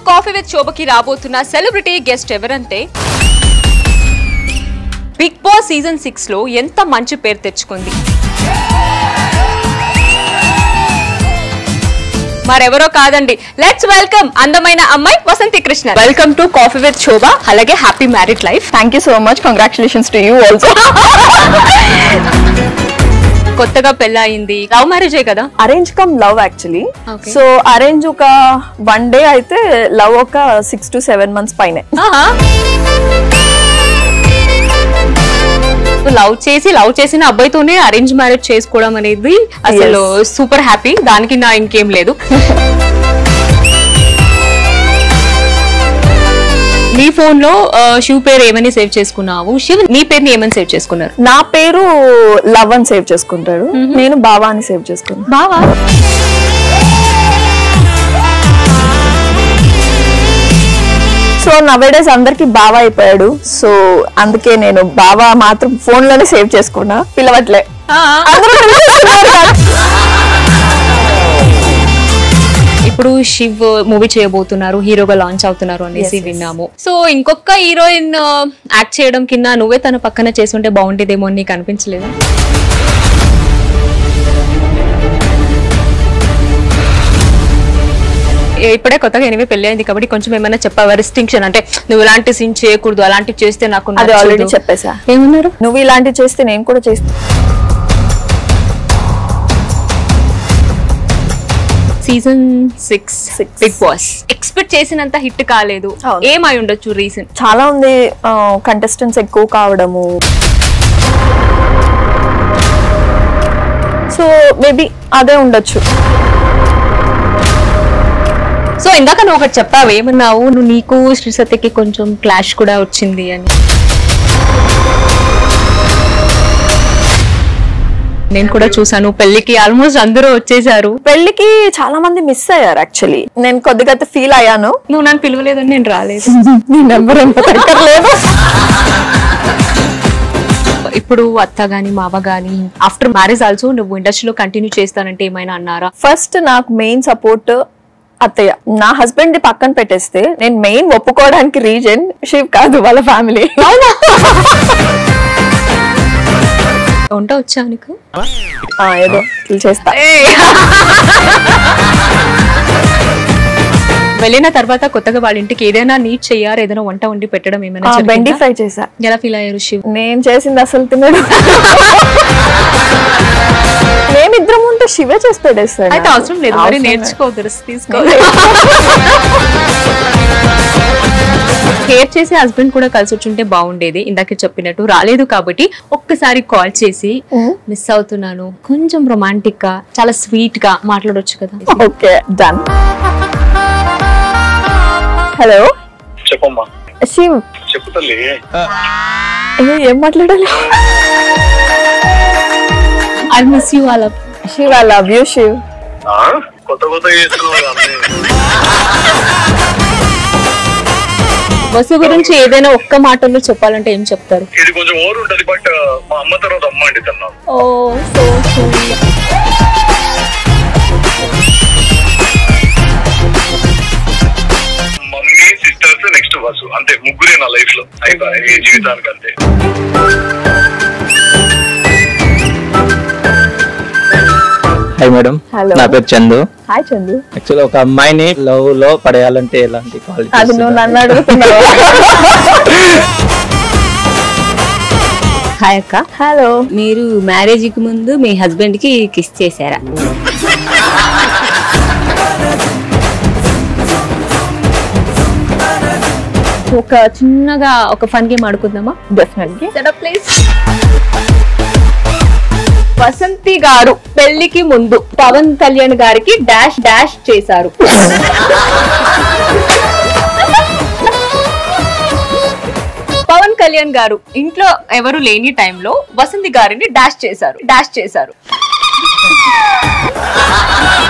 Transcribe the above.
Coffee with శోభకి రాబోతున్న celebrity guest ఎవరంటే బిగ్ బాస్ సీజన్ సిక్స్ లో ఎంత మంచి పేరు తెచ్చుకుంది మరెవరో కాదండి లెట్స్ వెల్కమ్ అందమైన అమ్మాయి Vasanthi Krishna welcome to coffee with Shobha అలాగే happy married life thank you so much congratulations to you also కొత్తగా పెళ్ళయింది లవ్ మ్యారేజే కదా arrange come love actually Okay. So arrange ఒక వన్ డే అయితే లవ్ ఒక సిక్స్ టు సెవెన్ మంత్స్ పైనే లవ్ చేసి లవ్ చేసిన అబ్బాయితోనే అరేంజ్ మ్యారేజ్ చేసుకోవడం అనేది అసలు సూపర్ హ్యాపీ దానికి నా ఇంకేం లేదు నీ ఫోన్ లో ఆ, శివ్ పేరు ఏమని సేవ్ చేసుకున్నావు శివ్ నీ పేరుని ఏమని సేవ్ చేసుకున్నారు నా పేరు లవ్ అని సేవ్ చేసుకుంటాడు నేను బావా అని సేవ్ చేసుకున్నాను బావా సో నవేడేస్ అందరికి బావా అయిపోయాడు సో అందుకే నేను బావా మాత్రం ఫోన్ లోనే సేవ్ చేసుకున్నా పిలవట్లే అందరూ పిలుస్తున్నారు కదా. ఇప్పుడు శివ్ మూవీ చేయబోతున్నారు హీరోగా లాంచ్ అవుతున్నారు అనేసి విన్నాము సో ఇంకొక హీరోయిన్ యాక్ట్ చేయడం కింద నువ్వే తన పక్కన చేస్తుంటే బాగుండేదేమో అని నీకు అనిపించలేదా ఏ- ఇప్పుడే కొత్తగా ఎనివే పెళ్లి అయింది కాబట్టి కొంచెం ఏమైనా చెప్పావా రిస్టింక్షన్ అంటే నువ్వు ఇలాంటి సీన్ చేయకూడదు అలాంటివి చేస్తే నాకు అది నచ్చదు. ఆల్రెడీ చెప్పేసా ఏమన్నారు నువ్వు ఇలాంటివి చేస్తే నేను కూడా చేస్తా season six Six. Bigg Boss expect చేసినంత హిట్ కాలేదు అవును. ఏమై ఉండొచ్చు రీజన్ చాలా ఉంది కంటెస్టెంట్స్ ఎక్కువ కావడము సో మేబీ అదే ఉండొచ్చు సో ఇందాక నువ్వు ఒకటి చెప్పావు ఏమన్నావు నువ్వు నీకు శ్రీ సత్యకి కొంచెం క్లాష్ కూడా వచ్చింది అని నేను కూడా చూసాను పెళ్లికి ఆల్మోస్ట్ అందరూ వచ్చేసారు పెళ్లికి చాలా మంది మిస్ అయ్యారు యాక్చువల్లీ నేను కొద్దిగా ఫీల్ అయ్యాను నువ్వు నన్ను పిలవలేదని నేను రాలేదు నీ నెంబర్ లేదు ఇప్పుడు అత్త గాని మావ గాని ఆఫ్టర్ మ్యారేజ్ ఆల్సో నువ్వు ఇండస్ట్రీలో కంటిన్యూ చేస్తానంటే ఏమైనా అన్నారా ఫస్ట్ నాకు మెయిన్ సపోర్ట్ అత్తయ్య నా హస్బెండ్ ని పక్కన పెట్టేస్తే నేను మెయిన్ ఒప్పుకోవడానికి రీజన్ శివ్ కాదు వాళ్ళ ఫ్యామిలీ వంట వచ్చా నీకు ఏదో చేస్తా వెళ్ళిన తర్వాత కొత్తగా వాళ్ళ ఇంటికి ఏదైనా నీట్ చెయ్యారు ఏదైనా వంట వండి పెట్టడం ఏమైనా ఆ, బెండి జరిగిందా? ఫ్రై చేసా ఎలా ఫీల్ అయ్యారు శివ్ నేను చేసింది అసలు తినడు మేమిద్దరం ఉంటే శివే చేసి పెట్టేస్తాడు అయితే అవసరం లేదు మరి అవసరం లేదు. నేర్చుకో తెలుసు తీసుకో కేర్ చేసే హస్బెండ్ కూడా కలిసి వచ్చుంటే బాగుండేది ఇందాక చెప్పినట్టు రాలేదు కాబట్టి ఒక్కసారి కాల్ చేసి మిస్ అవుతున్నాను కొంచెం రొమాంటిక్ గా చాలా స్వీట్ గా మాట్లాడొచ్చు కదా ఓకే డన్ హలో చెప్పమ్మా శివ్ చెప్పు తల్లి ఏ, ఏం మాట్లాడాలి ఐ మిస్ యూ అలా Shiv I love you Shiv ఆ? కొత్త కొత్త చేసుకున్నావు అన్నీ బస్సు గురించి ఏదైనా ఒక్క మాటలో చెప్పాలంటే ఏం చెప్తారు ఇది కొంచెం ఓవర్ ఉంటది బట్ మా అమ్మ తర్వాత అమ్మ అండి తను ఓ సో మమ్మీ సిస్టర్స్ నెక్స్ట్ బస్సు అంతే ముగ్గురే నా లైఫ్ లో అయిపోయి ఈ జీవితానికి అంతే హాయ్ మేడం Hello. నా పేరు చందు హాయ్ చందు యాక్చువల్లీ ఒక అమ్మాయిని లవ్ లో పడేయాలంటే ఎలాంటి అది నువ్వు క్వాలిటీస్ నన్ను అడుగుతున్నావు హాయ్ అక్క హలో మీరు మ్యారేజ్ కి ముందు మీ హస్బెండ్ కి కిస్ చేశారా ఒక చిన్నగా ఒక ఫన్ గేమ్ ఆడుకుందామా డెఫినెట్లీ ప్లీజ్ వసంతి గారు పెళ్లికి ముందు పవన్ కళ్యాణ్ గారికి డాష్ డాష్ చేశారు పవన్ కళ్యాణ్ గారు ఇంట్లో ఎవరు లేని టైంలో వసంతి గారిని డాష్ చేశారు డాష్ చేశారు